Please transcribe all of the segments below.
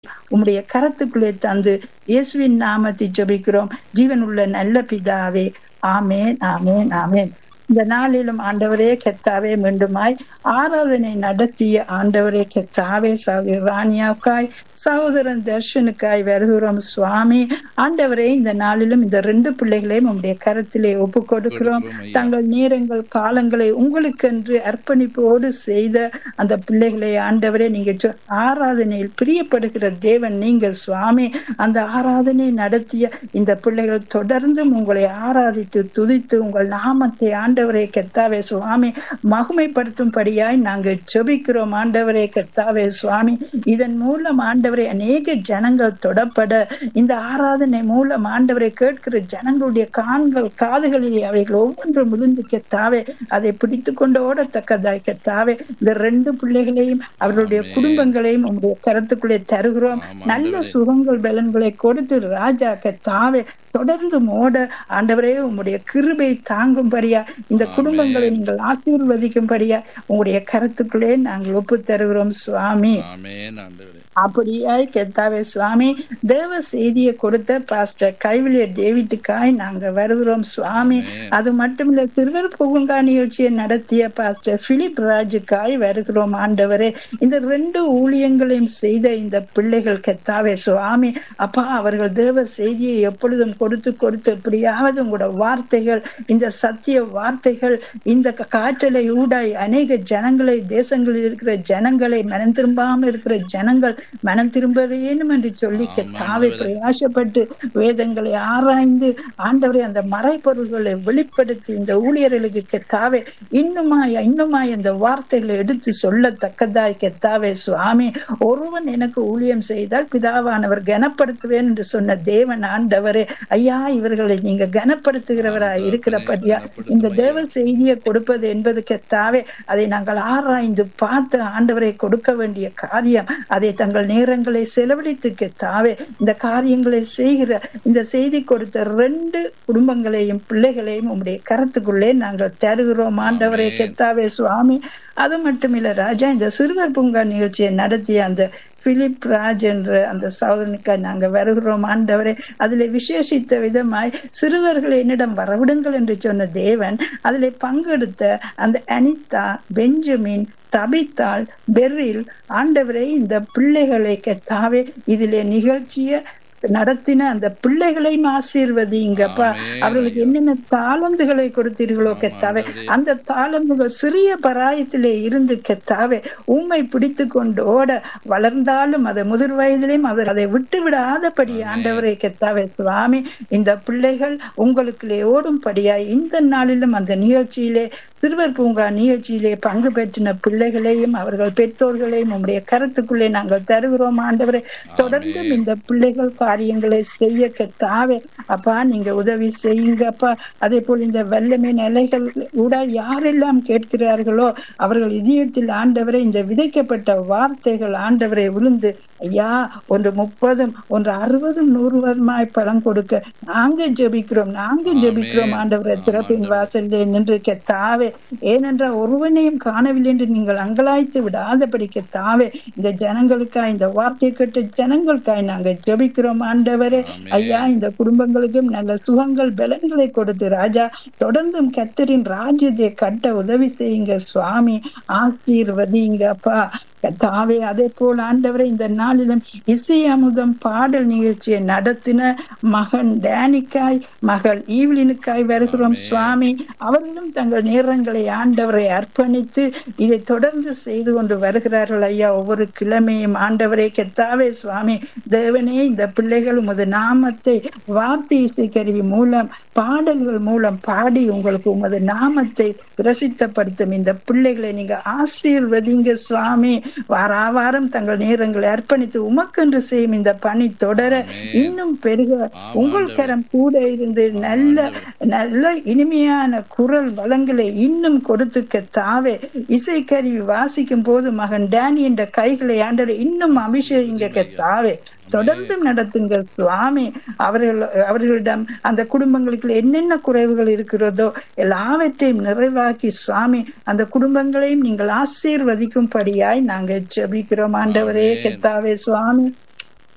உம்முடைய கரத்துக்குள்ளே தந்து இயேசுவின் நாமத்தை ஜெபிக்கிறோம் ஜீவனுள்ள நல்ல பிதாவே ஆமேன் ஆமேன் ஆமேன் இந்த நாளிலும் ஆண்டவரே கெத்தாவே மீண்டுமாய் ஆராதனை நடத்திய ஆண்டவரே கெத்தாவே சகோதரி ராணியாவுக்காய் சகோதரன் தர்ஷனுக்காய் வருகிறோம் சுவாமி ஆண்டவரே இந்த நாளிலும் இந்த ரெண்டு பிள்ளைகளையும் உங்களுடைய கரத்திலே ஒப்பு கொடுக்கிறோம் தங்கள் நேரங்கள் காலங்களை உங்களுக்கென்று அர்ப்பணிப்போடு செய்த அந்த பிள்ளைகளை ஆண்டவரே நீங்க ஆராதனையில் பிரியப்படுகிற தேவன் நீங்க சுவாமி அந்த ஆராதனை நடத்திய இந்த பிள்ளைகள் தொடர்ந்தும் உங்களை ஆராதித்து துதித்து உங்கள் நாமத்தை ஆண்ட ஆண்டவரே கெத்தாவே சுவாமி மகுமைப்படுத்தும்படியாய் நாங்கள் ஜெபிக்கிறோம் ஆண்டவரே கெத்தாவே சுவாமி இதன் மூலம் ஆண்டவரை அநேக ஜனங்கள் தொடப்பட இந்த ஆராதனை மூலம் ஆண்டவரை கேட்கிற ஜனங்களுடைய கான்கள் காதுகளிலே அவைகள் ஒவ்வொன்றும் விழுந்து கெத்தாவே அதை பிடித்து கொண்டு ஓடத்தக்கதாய் கெத்தாவே இந்த ரெண்டு பிள்ளைகளையும் அவர்களுடைய குடும்பங்களையும் உங்களுடைய கருத்துக்குள்ளே தருகிறோம் நல்ல சுகங்கள் பலன்களை கொடுத்து ராஜா கெத்தாவே தொடர்ந்து ஓட ஆண்டவரே உங்களுடைய கிருபை தாங்கும்படியா இந்த குடும்பங்களை நீங்கள் ஆசீர்வதிக்கும்படியா உங்களுடைய கருத்துக்குள்ளே நாங்கள் ஒப்பு தருகிறோம் சுவாமி அப்படியாய் கெத்தாவே சுவாமி தேவ செய்தியை கொடுத்த பாஸ்டர் கைவிலிய டேவிட்டுக்காய் நாங்க வருகிறோம் சுவாமி அது மட்டுமில்ல திருவர் புகுங்கா நிகழ்ச்சியை நடத்திய பாஸ்டர் பிலிப் ராஜுக்காய் வருகிறோம் ஆண்டவரே இந்த ரெண்டு ஊழியங்களையும் செய்த இந்த பிள்ளைகள் கெத்தாவே சுவாமி அப்பா அவர்கள் தேவ செய்தியை எப்பொழுதும் கொடுத்து கொடுத்து எப்படியாவது உங்களோட வார்த்தைகள் இந்த சத்திய வார்த்தைகள் இந்த காற்றலை ஊடாய் அநேக ஜனங்களை தேசங்களில் இருக்கிற ஜனங்களை மனம் திரும்பாமல் இருக்கிற ஜனங்கள் மனம் திரும்ப வேணும் என்று சொல்லி தாவை பிரயாசப்பட்டு வேதங்களை ஆராய்ந்து ஆண்டவரை அந்த மறைப்பொருள்களை வெளிப்படுத்தி இந்த ஊழியர்களுக்கு கெத்தாவே இன்னுமாய் இன்னுமாய் இந்த வார்த்தைகளை எடுத்து சொல்லத்தக்கதாய் கெத்தாவே சுவாமி ஒருவன் எனக்கு ஊழியம் செய்தால் பிதாவானவர் கனப்படுத்துவேன் என்று சொன்ன தேவன் ஆண்டவரே ஐயா இவர்களை நீங்க கனப்படுத்துகிறவராய் இருக்கிறபடியா இந்த தேவ செய்தியை கொடுப்பது என்பது கெத்தாவே அதை நாங்கள் ஆராய்ந்து பார்த்து ஆண்டவரை கொடுக்க வேண்டிய காரியம் அதை தங்கள் நேரங்களை செலவழித்து கெத்தாவே இந்த காரியங்களை செய்கிற இந்த செய்தி கொடுத்த ரெண்டு குடும்பங்களையும் பிள்ளைகளையும் உங்களுடைய கருத்துக்குள்ளே நாங்கள் தருகிறோம் ஆண்டவரை கெத்தாவே சுவாமி அது மட்டும் இல்ல ராஜா இந்த சிறுவர் பூங்கா நிகழ்ச்சியை நடத்திய அந்த பிலிப் ராஜ் என்ற அந்த சகோதரனுக்கு நாங்க வருகிறோம் ஆண்டவரே அதுல விசேஷித்த விதமாய் சிறுவர்களை என்னிடம் வரவிடுங்கள் என்று சொன்ன தேவன் அதில் பங்கெடுத்த அந்த அனிதா பெஞ்சமின் தபித்தாள் பெர்ரில் ஆண்டவரை இந்த பிள்ளைகளை கெத்தாவே இதிலே நிகழ்ச்சிய நடத்தின அந்த பிள்ளைகளையும் ஆசீர்வதிங்கப்பா அவர்களுக்கு என்னென்ன தாளந்துகளை கொடுத்தீர்களோ கெத்தாவே அந்த தாளந்துகள் சிறிய பராயத்திலே இருந்து கெத்தாவே உண்மை பிடித்து கொண்டு ஓட வளர்ந்தாலும் அதை முதிர் வயதிலையும் அவர் அதை விட்டு விடாதபடி ஆண்டவரை கெத்தாவே சுவாமி இந்த பிள்ளைகள் உங்களுக்குள்ளே ஓடும்படியாய் இந்த நாளிலும் அந்த நிகழ்ச்சியிலே சிறுவர் பூங்கா நிகழ்ச்சியிலே பங்கு பெற்றின பிள்ளைகளையும் அவர்கள் பெற்றோர்களையும் உங்களுடைய கருத்துக்குள்ளே நாங்கள் தருகிறோம் ஆண்டவரை தொடர்ந்தும் இந்த பிள்ளைகள் காரியங்களை செய்ய கத்தாவே அப்பா நீங்க உதவி செய்யுங்கப்பா அதே போல் இந்த வல்லமை நிலைகள் கூட யாரெல்லாம் கேட்கிறார்களோ அவர்கள் இதயத்தில் ஆண்டவரை இந்த விதைக்கப்பட்ட வார்த்தைகள் ஆண்டவரை விழுந்து ஐயா ஒன்று முப்பதும் ஒன்று அறுபதும் நூறுவதுமாய் பலம் கொடுக்க நாங்க ஜெபிக்கிறோம் நாங்க ஜெபிக்கிறோம் ஆண்டவரை திறப்பின் வாசல்ல நின்று கெத்தாவே ஏனென்றால் ஒருவனையும் காணவில்லை என்று நீங்கள் அங்கலாய்த்து விடாதபடிக்க தாவே இந்த ஜனங்களுக்காய் இந்த வார்த்தை கேட்ட ஜனங்களுக்காய் நாங்க ஜெபிக்கிறோம் ஆண்டவரே ஐயா இந்த குடும்பங்களுக்கும் நல்ல சுகங்கள் பலன்களை கொடுத்து ராஜா தொடர்ந்தும் கத்தரின் ராஜ்யத்தை கட்ட உதவி செய்யுங்க சுவாமி ஆசீர்வதிங்க அப்பா தாவே அதே போல் ஆண்டவரை இந்த நாளிலும் இசை அமுதம் பாடல் நிகழ்ச்சியை நடத்தின மகன் டேனிக்காய் மகள் ஈவ்லினுக்காய் வருகிறோம் சுவாமி அவர்களும் தங்கள் நேரங்களை ஆண்டவரை அர்ப்பணித்து இதை தொடர்ந்து செய்து கொண்டு வருகிறார்கள் ஐயா ஒவ்வொரு கிழமையும் ஆண்டவரை கெத்தாவே சுவாமி தேவனே இந்த பிள்ளைகள் உமது நாமத்தை வார்த்தை இசை கருவி மூலம் பாடல்கள் மூலம் பாடி உங்களுக்கு உமது நாமத்தை பிரசித்தப்படுத்தும் இந்த பிள்ளைகளை நீங்க ஆசீர்வதிங்க சுவாமி வாரா வாரம் தங்கள் நேரங்களை அர்ப்பணித்து உமக்கென்று செய்யும் இந்த பணி தொடர இன்னும் பெருக உங்கள் கரம் கூட இருந்து நல்ல நல்ல இனிமையான குரல் வளங்களை இன்னும் கொடுத்துக்க தாவே இசைக்கருவி வாசிக்கும் போது மகன் டேனி என்ற கைகளை ஆண்டரை இன்னும் அபிஷேகிங்க தாவே தொடர்ந்து நடத்துங்கள் சுவாமி அவர்கள் அவர்களிடம் அந்த குடும்பங்களுக்கு என்னென்ன குறைவுகள் இருக்கிறதோ எல்லாவற்றையும் நிறைவாக்கி சுவாமி அந்த குடும்பங்களையும் நீங்கள் ஆசீர்வதிக்கும்படியாய் நாங்கள் ஜெபிக்கிறோம் ஆண்டவரே கெத்தாவே சுவாமி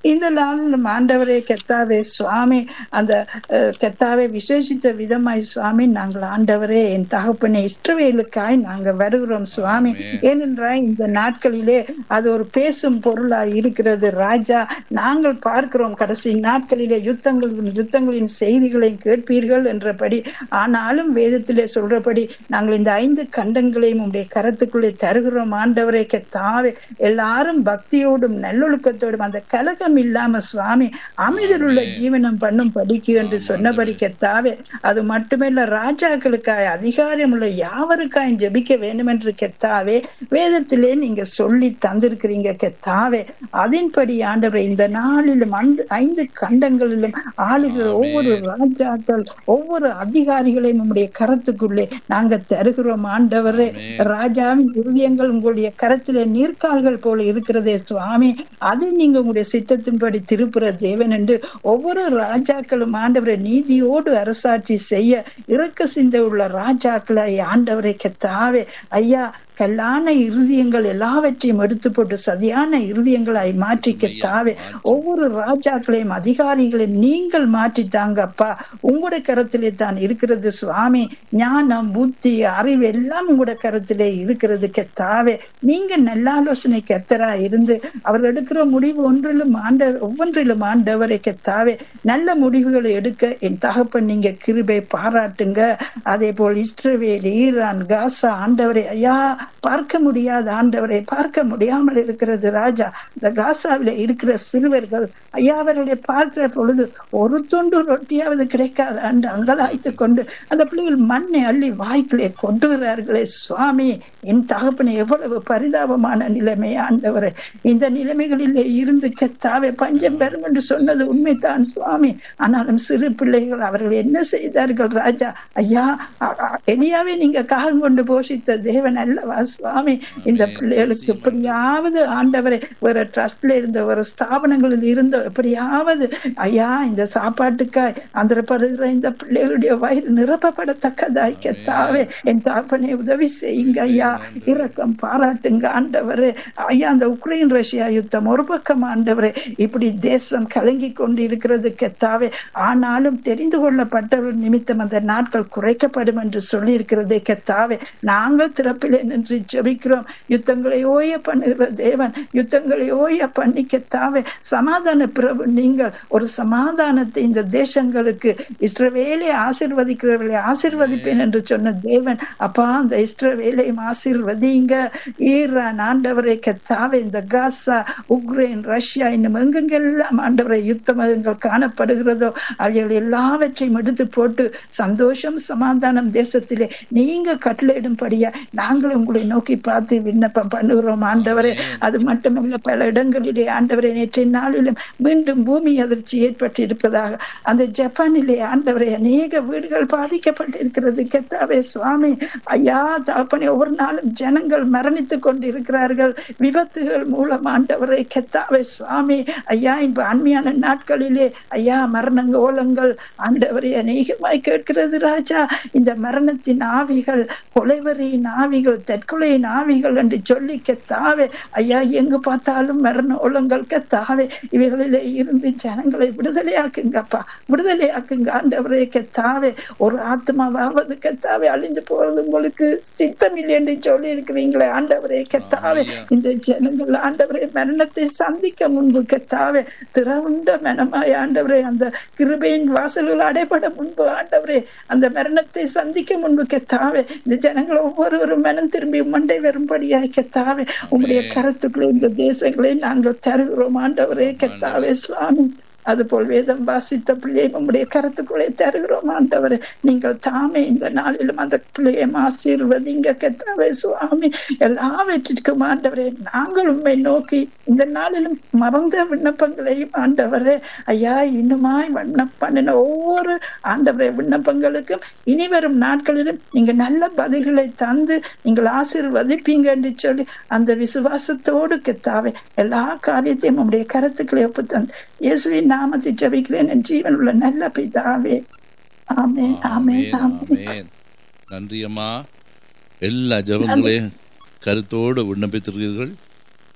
இந்த நாளிலும் ஆண்டவரே கெத்தாவே சுவாமி அந்த அஹ், கெத்தாவே விசேஷித்த விதமாய் சுவாமி நாங்கள் ஆண்டவரே என் தகப்பனை இஷ்டவேலுக்காய் நாங்க வருகிறோம் சுவாமி ஏனென்றால் இந்த நாட்களிலே அது ஒரு பேசும் பொருளாய் இருக்கிறது ராஜா நாங்கள் பார்க்கிறோம் கடைசி நாட்களிலே யுத்தங்களின் யுத்தங்களின் செய்திகளை கேட்பீர்கள் என்றபடி ஆனாலும் வேதத்திலே சொல்றபடி நாங்கள் இந்த ஐந்து கண்டங்களையும் உடைய கரத்துக்குள்ளே தருகிறோம் ஆண்டவரே கெத்தாவே எல்லாரும் பக்தியோடும் நல்லொழுக்கத்தோடும் அந்த கலகம் இல்லாம சுவாமி அமைதியுள்ள ஜீவனம் பண்ணும் படிக்கு என்று சொன்னபடி கெத்தாவே அது மட்டுமல்ல ராஜாக்களுக்காய் அதிகாரம் உள்ள யாவருக்காய் ஜெபிக்க வேண்டும் என்று கெத்தாவே வேதத்திலே நீங்க சொல்லி தந்திருக்கிறீங்க கெத்தாவே அதன்படி ஆண்டவரை இந்த நாளிலும் அந்த ஐந்து கண்டங்களிலும் ஆளுகிற ஒவ்வொரு ராஜாக்கள் ஒவ்வொரு அதிகாரிகளையும் உங்களுடைய கரத்துக்குள்ளே நாங்க தருகிறோம் ஆண்டவரே ராஜாவின் இருதயங்கள் உங்களுடைய கரத்திலே நீர்க்கால்கள் போல இருக்கிறதே சுவாமி அதை நீங்க உங்களுடைய சித்தத்தின்படி திருப்புற தேவன் என்று ஒவ்வொரு ராஜாக்களும் ஆண்டவரை நீதியோடு அரசாட்சி செய்ய இறக்க சிந்தை உள்ள ராஜாக்களை ஆண்டவரை கெத்தாவே ஐயா கல்லான இருதயங்கள் எல்லாவற்றையும் எடுத்து போட்டு சதியான இருதயங்களாய் மாற்றிக்க தாவே ஒவ்வொரு ராஜாக்களையும் அதிகாரிகளையும் நீங்கள் மாற்றித்தாங்க அப்பா உங்களுடைய கரத்திலே தான் இருக்கிறது சுவாமி ஞானம் புத்தி அறிவு எல்லாம் உங்களுடைய கரத்திலே இருக்கிறது கெத்தாவே நீங்க நல்ல ஆலோசனை கெத்தரா இருந்து அவர் எடுக்கிற முடிவு ஒன்றிலும் ஆண்ட ஒவ்வொன்றிலும் ஆண்டவரை கெத்தாவே நல்ல முடிவுகளை எடுக்க என் தகப்பன் நீங்க கிருபை பாராட்டுங்க அதே போல் இஸ்ரவேல் ஈரான் காசா ஆண்டவரை ஐயா பார்க்க முடியாத ஆண்டவரை பார்க்க முடியாமல் இருக்கிறது ராஜா இந்த காசாவில இருக்கிற சிறுவர்கள் ஐயா அவர்களை பார்க்கிற பொழுது ஒரு துண்டு ரொட்டியாவது கிடைக்காத ஆண்டு அங்கலாய்த்து கொண்டு அந்த பிள்ளைகள் மண்ணை அள்ளி வாய்க்கிலே கொண்டுகிறார்களே சுவாமி என் தகப்பனை எவ்வளவு பரிதாபமான நிலைமை ஆண்டவரை இந்த நிலைமைகளிலே இருந்து கெத்தாவே பஞ்சம் பெறும் என்று சொன்னது உண்மைதான் சுவாமி ஆனாலும் சிறு பிள்ளைகள் அவர்கள் என்ன செய்தார்கள் ராஜா ஐயா அ- அ- எலியாவே நீங்க காகம் கொண்டு போஷித்த தேவன் அல்லவா சுவாமி இந்த பிள்ளைகளுக்கு எப்படியாவது ஆண்டவரை ஒரு ட்ரஸ்ட்ல இருந்த ஒரு ஸ்தாபனங்களில் இருந்த எப்படியாவது ஐயா இந்த சாப்பாட்டுக்காய் ஆந்திரப்படுகிற இந்த பிள்ளைகளுடைய வயிறு நிரப்பப்படத்தக்கதாய் கெத்தாவே என் தாப்பனை உதவி செய்யுங்க ஐயா இரக்கம் பாராட்டுங்க ஆண்டவரே ஐயா அந்த உக்ரைன் ரஷ்யா யுத்தம் ஒரு பக்கம் ஆண்டவரே இப்படி தேசம் கலங்கி கொண்டு இருக்கிறது கெத்தாவே ஆனாலும் தெரிந்து கொள்ளப்பட்டவர் நிமித்தம் அந்த நாட்கள் குறைக்கப்படும் என்று சொல்லி இருக்கிறதே கெத்தாவே நாங்கள் திறப்பிலே நின்று ஜெபிக்கிறோம் யுத்தங்களை ஓய பண்ணுகிற தேவன் யுத்தங்களை ஓய பண்ணி கெத்தாவே சமாதான பிரபு நீங்கள் ஒரு சமாதானத்தை இந்த தேசங்களுக்கு இஸ்ரவேலை ஆசிர்வதிக்கிறவர்களை ஆசிர்வதிப்பேன் என்று சொன்ன தேவன் அப்பா அந்த இஸ்ரவேலையும் ஆசிர்வதிங்க ஈரான் ஆண்டவரை கெத்தாவே இந்த காசா உக்ரைன் ரஷ்யா இன்னும் எங்கெங்கெல்லாம் ஆண்டவரை யுத்தமங்கள் காணப்படுகிறதோ அவைகள் எல்லாவற்றையும் எடுத்து போட்டு சந்தோஷம் சமாதானம் தேசத்திலே நீங்க கட்டளையிடும்படியா நாங்கள் உங்களை நோக்கி பார்த்து விண்ணப்பம் பண்ணுகிறோம் ஆண்டவரே அது மட்டுமல்ல பல இடங்களிலே ஆண்டவரை நேற்றைய நாளிலும் மீண்டும் பூமி அதிர்ச்சி ஏற்பட்டிருப்பதாக அந்த ஜப்பானிலே ஆண்டவரை அநேக வீடுகள் பாதிக்கப்பட்டிருக்கிறது கெத்தாவே சுவாமி ஐயா தாப்பனே ஒவ்வொரு நாளும் ஜனங்கள் மரணித்துக் கொண்டிருக்கிறார்கள் விபத்துகள் மூலம் ஆண்டவரை கெத்தாவே சுவாமி ஐயா இப்ப அண்மையான நாட்களிலே ஐயா மரணங்க ஓலங்கள் ஆண்டவரை அநேகமாய் கேட்கிறது ராஜா இந்த மரணத்தின் ஆவிகள் கொலைவரியின் ஆவிகள் தற்கொலையின் ஆவிகள் என்று சொல்லி கெத்தாவே ஐயா எங்கு பார்த்தாலும் மரண ஓலங்கள் கெத்தாவே இவைகளிலே இருந்து ஜனங்களை விடுதலையாக்குங்கப்பா விடுதலையாக்குங்க ஆண்டவரே கெத்தாவே ஒரு ஆத்மாவாவது கெத்தாவே அழிஞ்சு போறது உங்களுக்கு சித்தம் இல்லை என்று சொல்லி இருக்கிறீங்களே ஆண்டவரே கெத்தாவே இந்த ஜனங்கள் ஆண்டவரே மரணத்தை சந்திக்க முன்பு கெத்தாவே திறவுண்ட மனமாய் ஆண்டவரே அந்த கிருபையின் வாசல்கள் அடைபட முன்பு ஆண்டவரே அந்த மரணத்தை சந்திக்க முன்பு கெத்தாவே இந்த ஜனங்கள் ஒவ்வொருவரும் மனம் திரும்பி மண்டை வரும்படியாய் கெத்தாவே உங்களுடைய கருத்துக்களை இந்த தேசங்களை நாங்கள் தருகிறோம் ஆண்டவரே கெத்தாவே சுவாமி அதுபோல் வேதம் வாசித்த பிள்ளையை உங்களுடைய கருத்துக்களை தருகிறோம் ஆண்டவரே நீங்கள் தாமே இந்த நாளிலும் அந்த பிள்ளையை ஆசீர்வதிங்க கெத்தாவே சுவாமி எல்லாவற்றிற்கும் ஆண்டவரே நாங்கள் உண்மை நோக்கி இந்த நாளிலும் மறந்த விண்ணப்பங்களையும் ஆண்டவரே ஐயா இன்னுமாய் விண்ணப்பம் பண்ணின ஒவ்வொரு ஆண்டவரே விண்ணப்பங்களுக்கும் இனி வரும் நாட்களிலும் நீங்க நல்ல பதில்களை தந்து நீங்கள் ஆசீர்வதிப்பீங்க என்று சொல்லி அந்த விசுவாசத்தோடு கெத்தாவே எல்லா காரியத்தையும் உங்களுடைய கருத்துக்களை ஒப்பு தந்து இயேசுவின் நாமத்தை ஜபிக்கிறேன் என் ஜீவன் உள்ள நல்ல பிதாவே ஆமென் ஆமென் ஆமென் ஆமென். நன்றி அம்மா எல்லா ஜபங்களையும் கருத்தோடு விண்ணப்பித்திருக்கிறீர்கள்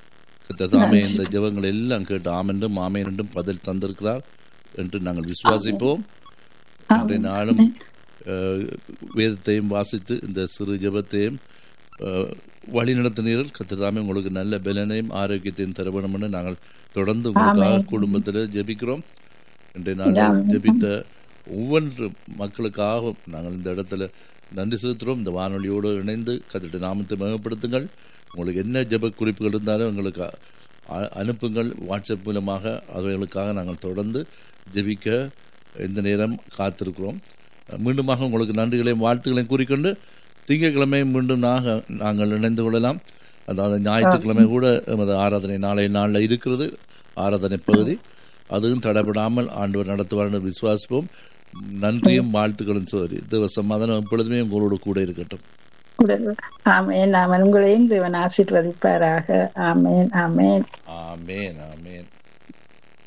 தாமே இந்த ஜெபங்கள் எல்லாம் கேட்டு ஆமென்றும் ஆமேன் என்றும் பதில் தந்திருக்கிறார் என்று நாங்கள் விசுவாசிப்போம் இன்றைய நாளும் அஹ், வேதத்தையும் வாசித்து இந்த சிறு ஜெபத்தையும் அஹ், வழி நடத்தினீர்கள் கத்திரதாமே உங்களுக்கு நல்ல பலனையும் ஆரோக்கியத்தையும் தர வேண்டும் என்று நாங்கள் தொடர்ந்து உங்களுக்காக குடும்பத்தில் ஜெபிக்கிறோம் இன்றைய நாள் ஜெபித்த ஒவ்வொன்று மக்களுக்காக நாங்கள் இந்த இடத்துல நன்றி செலுத்துகிறோம் இந்த வானொலியோடு இணைந்து கத்திட்ட நாமத்தை மேம்படுத்துங்கள் உங்களுக்கு என்ன ஜெப குறிப்புகள் இருந்தாலும் எங்களுக்கு அ- அனுப்புங்கள் வாட்ஸ்அப் மூலமாக அவைகளுக்காக நாங்கள் தொடர்ந்து ஜெபிக்க இந்த நேரம் காத்திருக்கிறோம் மீண்டுமாக உங்களுக்கு நன்றிகளையும் வாழ்த்துக்களையும் கூறிக்கொண்டு திங்கட்கிழமை மீண்டும் நாக நாங்கள் இணைந்து கொள்ளலாம் அதாவது ஞாயிற்றுக்கிழமை கூட எமது ஆராதனை நாளைய நாளில் இருக்கிறது ஆராதனை பகுதி அதுவும் தடைபடாமல் ஆண்டவர் நடத்துவார் என்று விசுவாசிப்போம் நன்றியும் வாழ்த்துக்களும் சோதரி தேவ சமாதானம் எப்பொழுதுமே உங்களோடு கூட இருக்கட்டும் ஆமேன் ஆமேன் உங்களையும் தேவன் ஆசீர்வதிப்பாராக ஆமேன் ஆமேன் ஆமேன் ஆமேன்